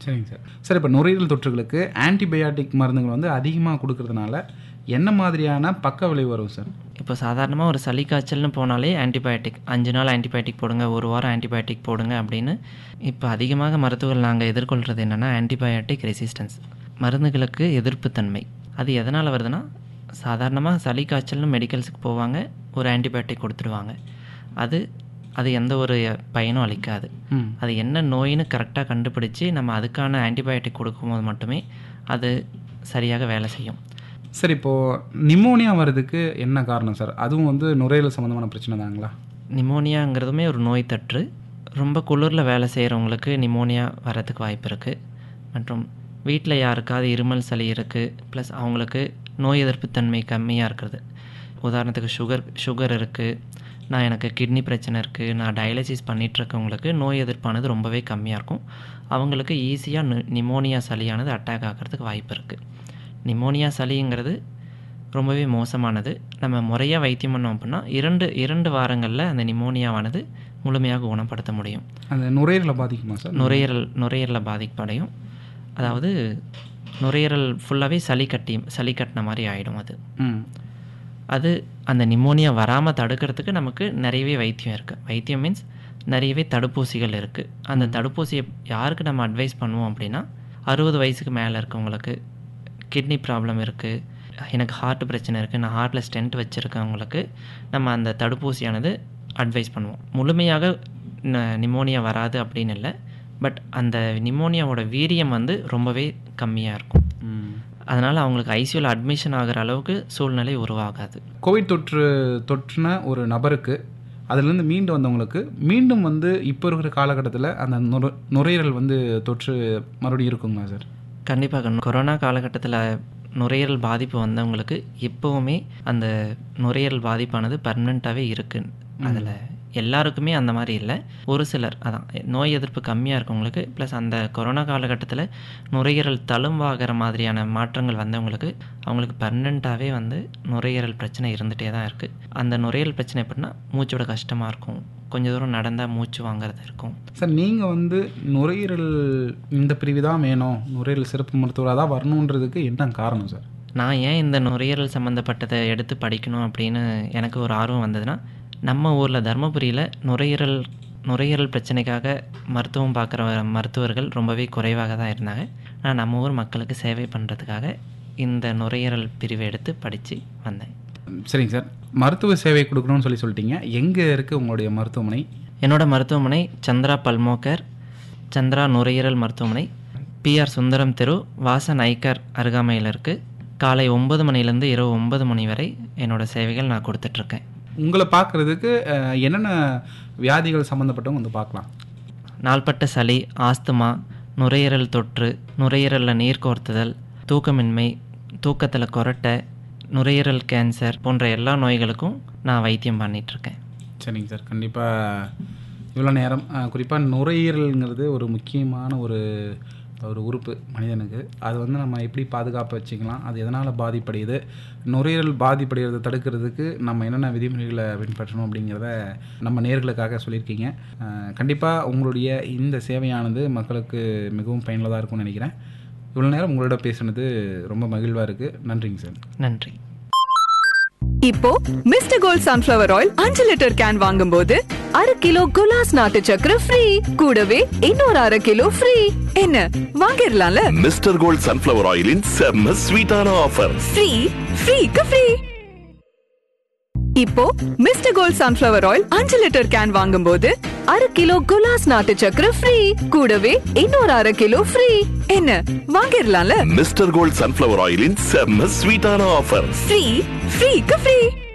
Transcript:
சரிங்க sir sir இப்போ நுரையீரல் தொற்றுகளுக்கு ஆன்டிபயாட்டிக் மருந்துகள் வந்து அதிகமாக கொடுக்கறதுனால என்ன மாதிரியான பக்க விளைவு வரும் சார் இப்போ சாதாரணமாக ஒரு சளி காய்ச்சல்னு போனாலே ஆன்டிபயோட்டிக் அஞ்சு நாள் ஆன்டிபயோட்டிக் போடுங்க ஒரு வாரம் ஆன்டிபயோட்டிக் போடுங்க அப்படின்னு இப்போ அதிகமாக மருத்துவர்கள் நாங்கள் எதிர்கொள்கிறது என்னென்னா ஆன்டிபயோட்டிக் ரெசிஸ்டன்ஸ் மருந்துகளுக்கு எதிர்ப்புத்தன்மை அது எதனால் வருதுன்னா சாதாரணமாக சளி காய்ச்சல்னு மெடிக்கல்ஸுக்கு போவாங்க ஒரு ஆன்டிபயோட்டிக் கொடுத்துருவாங்க அது அது எந்த ஒரு பயனும் அளிக்காது ம் அது என்ன நோயின்னு கரெக்டாக கண்டுபிடிச்சு நம்ம அதுக்கான ஆன்டிபயோட்டிக் கொடுக்கும்போது மட்டுமே அது சரியாக வேலை செய்யும் சார் இப்போது நிமோனியா வர்றதுக்கு என்ன காரணம் சார் அதுவும் வந்து நுரையீரல் சம்மந்தமான பிரச்சனை தாங்களா நிமோனியாங்கிறதுமே ஒரு நோய் தொற்று ரொம்ப குளிரில் வேலை செய்கிறவங்களுக்கு நிமோனியா வரதுக்கு வாய்ப்பு இருக்குது மற்றும் வீட்டில் யாருக்காவது இருமல் சளி இருக்குது ப்ளஸ் அவங்களுக்கு நோய் எதிர்ப்புத்தன்மை கம்மியாக இருக்கிறது உதாரணத்துக்கு சுகர் சுகர் இருக்குது நான் எனக்கு கிட்னி பிரச்சனை இருக்குது நான் டயாலிசிஸ் பண்ணிகிட்ருக்கவங்களுக்கு நோய் எதிர்ப்பானது ரொம்பவே கம்மியாக இருக்கும் அவங்களுக்கு ஈஸியாக நிமோனியா சளியானது அட்டாக் ஆகிறதுக்கு வாய்ப்பு இருக்குது நிமோனியா சளிங்கிறது ரொம்பவே மோசமானது நம்ம முறையாக வைத்தியம் பண்ணோம் அப்படின்னா இரண்டு இரண்டு வாரங்களில் அந்த நிமோனியாவானது முழுமையாக குணப்படுத்த முடியும் அந்த நுரையீரலை பாதிக்குமா சார் நுரையீரல் நுரையீரலில் பாதிப்படையும் அதாவது நுரையீரல் ஃபுல்லாகவே சளி கட்டி சளி கட்டின மாதிரி ஆகிடும் அது ம் அது அந்த நிமோனியா வராமல் தடுக்கிறதுக்கு நமக்கு நிறையவே வைத்தியம் இருக்குது வைத்தியம் மீன்ஸ் நிறையவே தடுப்பூசிகள் இருக்குது அந்த தடுப்பூசியை யாருக்கு நம்ம அட்வைஸ் பண்ணுவோம் அப்படின்னா அறுபது வயசுக்கு மேலே இருக்கவங்களுக்கு கிட்னி ப்ராப்ளம் இருக்குது எனக்கு ஹார்ட் பிரச்சனை இருக்குது நான் ஹார்ட்டில் ஸ்டென்ட் வச்சுருக்கவங்களுக்கு நம்ம அந்த தடுப்பூசியானது அட்வைஸ் பண்ணுவோம் முழுமையாக நிமோனியா வராது அப்படின்னு இல்லை பட் அந்த நிமோனியாவோட வீரியம் வந்து ரொம்பவே கம்மியாக இருக்கும் ம் அதனால் அவங்களுக்கு ஐசியூவில் அட்மிஷன் ஆகிற அளவுக்கு சூழ்நிலை உருவாகாது கோவிட் தொற்று தொற்றுன ஒரு நபருக்கு அதுலேருந்து மீண்டு வந்தவங்களுக்கு மீண்டும் வந்து இப்போ இருக்கிற காலகட்டத்தில் அந்த நுர நுரையீரல் வந்து தொற்று மறுபடியும் இருக்குங்களா சார் கண்டிப்பாக கொரோனா காலகட்டத்தில் நுரையீரல் பாதிப்பு வந்தவங்களுக்கு எப்போவுமே அந்த நுரையீரல் பாதிப்பானது பர்மனெண்ட்டாகவே இருக்குது அதில் எல்லாருக்குமே அந்த மாதிரி இல்லை ஒரு சிலர் அதான் நோய் எதிர்ப்பு கம்மியாக இருக்கவங்களுக்கு ப்ளஸ் அந்த கொரோனா காலகட்டத்தில் நுரையீரல் தழும்பாகிற மாதிரியான மாற்றங்கள் வந்தவங்களுக்கு அவங்களுக்கு பர்மனெண்ட்டாகவே வந்து நுரையீரல் பிரச்சனை இருந்துகிட்டே தான் இருக்குது அந்த நுரையீரல் பிரச்சனை எப்படின்னா மூச்சோட கஷ்டமாக இருக்கும் கொஞ்சம் தூரம் நடந்தால் மூச்சு வாங்குறது இருக்கும் சார் நீங்கள் வந்து நுரையீரல் இந்த பிரிவு தான் வேணும் நுரையீரல் சிறப்பு மருத்துவராக தான் வரணுன்றதுக்கு என்ன காரணம் சார் நான் ஏன் இந்த நுரையீரல் சம்மந்தப்பட்டதை எடுத்து படிக்கணும் அப்படின்னு எனக்கு ஒரு ஆர்வம் வந்ததுன்னா நம்ம ஊரில் தருமபுரியில் நுரையீரல் நுரையீரல் பிரச்சனைக்காக மருத்துவம் பார்க்குற மருத்துவர்கள் ரொம்பவே குறைவாக தான் இருந்தாங்க நான் நம்ம ஊர் மக்களுக்கு சேவை பண்ணுறதுக்காக இந்த நுரையீரல் பிரிவை எடுத்து படித்து வந்தேன் சரிங்க சார் மருத்துவ சேவை கொடுக்கணும்னு சொல்லி சொல்லிட்டீங்க எங்கே இருக்குது உங்களுடைய மருத்துவமனை என்னோட மருத்துவமனை சந்திரா பல்மோக்கர் சந்திரா நுரையீரல் மருத்துவமனை பிஆர் சுந்தரம் தெரு வாசன் ஐக்கர் அருகாமையில் இருக்குது காலை ஒன்பது மணிலேருந்து இரவு ஒன்பது மணி வரை என்னோடய சேவைகள் நான் கொடுத்துட்ருக்கேன் உங்களை பார்க்குறதுக்கு அஹ், என்னென்ன வியாதிகள் சம்மந்தப்பட்டவங்க வந்து பார்க்கலாம் நாள்பட்ட சளி ஆஸ்துமா நுரையீரல் தொற்று நுரையீரலில் நீர் கோர்த்துதல் தூக்கமின்மை தூக்கத்தில் கொரட்டை நுரையீரல் கேன்சர் போன்ற எல்லா நோய்களுக்கும் நான் வைத்தியம் பண்ணிகிட்ருக்கேன் சரிங்க சார் கண்டிப்பாக இவ்வளோ நேரம் குறிப்பாக நுரையீரல்ங்கிறது ஒரு முக்கியமான ஒரு ஒரு உறுப்பு மனிதனுக்கு அது வந்து நம்ம எப்படி பாதுகாப்பு வச்சுக்கலாம் அது எதனால் பாதிப்படையுது நுரையீரல் பாதிப்படைகிறத தடுக்கிறதுக்கு நம்ம என்னென்ன விதிமுறைகளை பின்பற்றணும் அப்படிங்கிறத நம்ம நேர்களுக்காக சொல்லியிருக்கீங்க கண்டிப்பாக உங்களுடைய இந்த சேவையானது மக்களுக்கு மிகவும் பயனுள்ளதாக இருக்கும்னு நினைக்கிறேன் இவ்வளோ நேரம் உங்களோட பேசுனது ரொம்ப மகிழ்வாக இருக்குது நன்றிங்க சார் நன்றி இப்போ மிஸ்டர் கோல்ட் சன்ஃபிளவர் ஆயில் அஞ்சு லிட்டர் கேன் வாங்கும்போது அரை கிலோ குலாஸ் நாட்டு சக்கரை ஃப்ரீ கூடவே இன்னொரு அரை கிலோ ஃப்ரீ என்ன வாங்கிடலாம்ல மிஸ்டர் கோல்ட் சன்ஃபிளவர் ஆயிலின் செம்ம ஸ்வீட்டான ஆஃபர் ஃப்ரீ ஃப்ரீக்கு ஃப்ரீ இப்போ மிஸ்டர் கோல்ட் சன்ஃபிளவர் ஆயில் அஞ்சு லிட்டர் கேன் வாங்கும்போது அரை கிலோ குலாஸ் நாட்டு சக்கரை ஃப்ரீ கூடவே இன்னொரு அரை கிலோ ஃப்ரீ என்ன வாங்கிடலாம்ல மிஸ்டர் கோல்ட் சன்ஃபிளவர் ஆயிலின் செம்ம ஸ்வீட்டான ஆஃபர் ஃப்ரீ ஃப்ரீக்கு ஃப்ரீ